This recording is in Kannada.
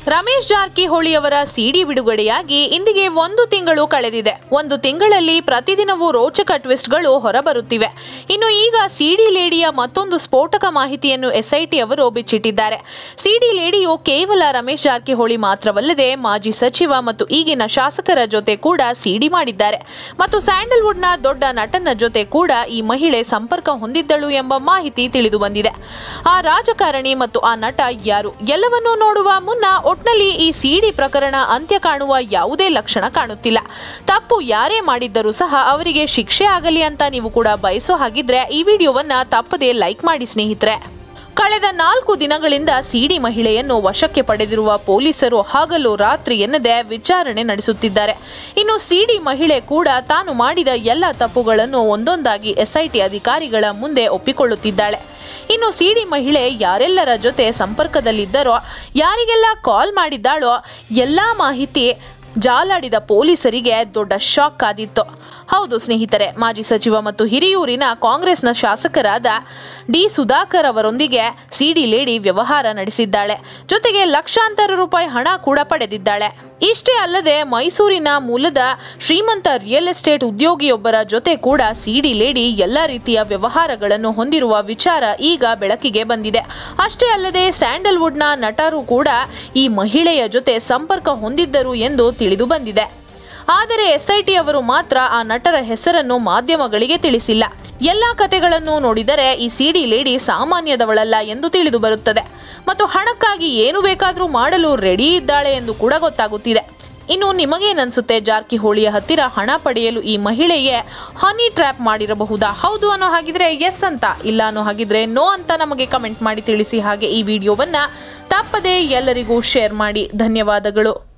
ರಮೇಶ್ ಜಾರಕಿಹೊಳಿ ಅವರ ಸಿಡಿ ಬಿಡುಗಡೆಯಾಗಿ ಇಂದಿಗೆ ಒಂದು ತಿಂಗಳು ಕಳೆದಿದೆ ಒಂದು ತಿಂಗಳಲ್ಲಿ ಪ್ರತಿದಿನವೂ ರೋಚಕ ಟ್ವಿಸ್ಟ್ಗಳು ಹೊರಬರುತ್ತಿವೆ ಇನ್ನು ಈಗ ಸಿಡಿ ಲೇಡಿಯ ಮತ್ತೊಂದು ಸ್ಫೋಟಕ ಮಾಹಿತಿಯನ್ನು ಎಸ್ಐಟಿ ಅವರು ಬಿಚ್ಚಿಟ್ಟಿದ್ದಾರೆ ಸಿಡಿ ಲೇಡಿಯು ಕೇವಲ ರಮೇಶ್ ಜಾರಕಿಹೊಳಿ ಮಾತ್ರವಲ್ಲದೆ ಮಾಜಿ ಸಚಿವ ಮತ್ತು ಈಗಿನ ಶಾಸಕರ ಜೊತೆ ಕೂಡ ಸಿಡಿ ಮಾಡಿದ್ದಾರೆ ಮತ್ತು ಸ್ಯಾಂಡಲ್ವುಡ್ನ ದೊಡ್ಡ ನಟನ ಜೊತೆ ಕೂಡ ಈ ಮಹಿಳೆ ಸಂಪರ್ಕ ಹೊಂದಿದ್ದಳು ಎಂಬ ಮಾಹಿತಿ ತಿಳಿದು ಬಂದಿದೆ ಆ ರಾಜಕಾರಣಿ ಮತ್ತು ಆ ನಟ ಯಾರು ಎಲ್ಲವನ್ನೂ ನೋಡುವ ಮುನ್ನ ಒಟ್ನಲ್ಲಿ ಈ ಸಿಡಿ ಪ್ರಕರಣ ಅಂತ್ಯ ಕಾಣುವ ಯಾವುದೇ ಲಕ್ಷಣ ಕಾಣುತ್ತಿಲ್ಲ ತಪ್ಪು ಯಾರೇ ಮಾಡಿದ್ದರೂ ಸಹ ಅವರಿಗೆ ಶಿಕ್ಷೆ ಆಗಲಿ ಅಂತ ನೀವು ಕೂಡ ಬಯಸೋ ಹಾಗಿದ್ರೆ ಈ ವಿಡಿಯೋವನ್ನ ತಪ್ಪದೇ ಲೈಕ್ ಮಾಡಿ ಸ್ನೇಹಿತರೆ ಕಳೆದ ನಾಲ್ಕು ದಿನಗಳಿಂದ ಸಿಡಿ ಮಹಿಳೆಯನ್ನು ವಶಕ್ಕೆ ಪಡೆದಿರುವ ಪೊಲೀಸರು ಹಗಲು ರಾತ್ರಿ ಎನ್ನದೆ ವಿಚಾರಣೆ ನಡೆಸುತ್ತಿದ್ದಾರೆ ಇನ್ನು ಸಿಡಿ ಮಹಿಳೆ ಕೂಡ ತಾನು ಮಾಡಿದ ಎಲ್ಲ ತಪ್ಪುಗಳನ್ನು ಒಂದೊಂದಾಗಿ ಎಸ್ಐಟಿ ಅಧಿಕಾರಿಗಳ ಮುಂದೆ ಒಪ್ಪಿಕೊಳ್ಳುತ್ತಿದ್ದಾಳೆ ಇನ್ನು ಸಿಡಿ ಮಹಿಳೆ ಯಾರೆಲ್ಲರ ಜೊತೆ ಸಂಪರ್ಕದಲ್ಲಿದ್ದರೋ ಯಾರಿಗೆಲ್ಲ ಕಾಲ್ ಮಾಡಿದ್ದಾಳೋ ಎಲ್ಲ ಮಾಹಿತಿ ಜಾಲಾಡಿದ ಪೊಲೀಸರಿಗೆ ದೊಡ್ಡ ಶಾಕ್ ಕಾದಿತ್ತು ಹೌದು ಸ್ನೇಹಿತರೆ ಮಾಜಿ ಸಚಿವ ಮತ್ತು ಹಿರಿಯೂರಿನ ಕಾಂಗ್ರೆಸ್ನ ಶಾಸಕರಾದ ಡಿ ಸುಧಾಕರ್ ಅವರೊಂದಿಗೆ ಸಿಡಿ ಲೇಡಿ ವ್ಯವಹಾರ ನಡೆಸಿದ್ದಾಳೆ ಜೊತೆಗೆ ಲಕ್ಷಾಂತರ ರೂಪಾಯಿ ಹಣ ಕೂಡ ಪಡೆದಿದ್ದಾಳೆ ಇಷ್ಟೇ ಅಲ್ಲದೆ ಮೈಸೂರಿನ ಮೂಲದ ಶ್ರೀಮಂತ ರಿಯಲ್ ಎಸ್ಟೇಟ್ ಉದ್ಯೋಗಿಯೊಬ್ಬರ ಜೊತೆ ಕೂಡ ಸಿಡಿ ಲೇಡಿ ಎಲ್ಲ ರೀತಿಯ ವ್ಯವಹಾರಗಳನ್ನು ಹೊಂದಿರುವ ವಿಚಾರ ಈಗ ಬೆಳಕಿಗೆ ಬಂದಿದೆ ಅಷ್ಟೇ ಅಲ್ಲದೆ ಸ್ಯಾಂಡಲ್ವುಡ್ನ ನಟರು ಕೂಡ ಈ ಮಹಿಳೆಯ ಜೊತೆ ಸಂಪರ್ಕ ಹೊಂದಿದ್ದರು ಎಂದು ತಿಳಿದು ಬಂದಿದೆ ಆದರೆ ಎಸ್ಐಟಿ ಅವರು ಮಾತ್ರ ಆ ನಟರ ಹೆಸರನ್ನು ಮಾಧ್ಯಮಗಳಿಗೆ ತಿಳಿಸಿಲ್ಲ ಎಲ್ಲಾ ಕತೆಗಳನ್ನು ನೋಡಿದರೆ ಈ ಸಿಡಿ ಲೇಡಿ ಸಾಮಾನ್ಯದವಳಲ್ಲ ಎಂದು ತಿಳಿದು ಬರುತ್ತದೆ ಮತ್ತು ಹಣಕ್ಕಾಗಿ ಏನು ಬೇಕಾದರೂ ಮಾಡಲು ರೆಡಿ ಇದ್ದಾಳೆ ಎಂದು ಕೂಡ ಗೊತ್ತಾಗುತ್ತಿದೆ ಇನ್ನು ನಿಮಗೇನನ್ಸುತ್ತೆ ಜಾರಕಿಹೊಳಿಯ ಹತ್ತಿರ ಹಣ ಪಡೆಯಲು ಈ ಮಹಿಳೆಯೇ ಹನಿ ಟ್ರ್ಯಾಪ್ ಮಾಡಿರಬಹುದಾ ಹೌದು ಅನ್ನೋ ಹಾಗಿದ್ರೆ ಎಸ್ ಅಂತ ಇಲ್ಲ ಅನ್ನೋ ಹಾಗಿದ್ರೆ ನೋ ಅಂತ ನಮಗೆ ಕಮೆಂಟ್ ಮಾಡಿ ತಿಳಿಸಿ ಹಾಗೆ ಈ ವಿಡಿಯೋವನ್ನ ತಪ್ಪದೇ ಎಲ್ಲರಿಗೂ ಶೇರ್ ಮಾಡಿ ಧನ್ಯವಾದಗಳು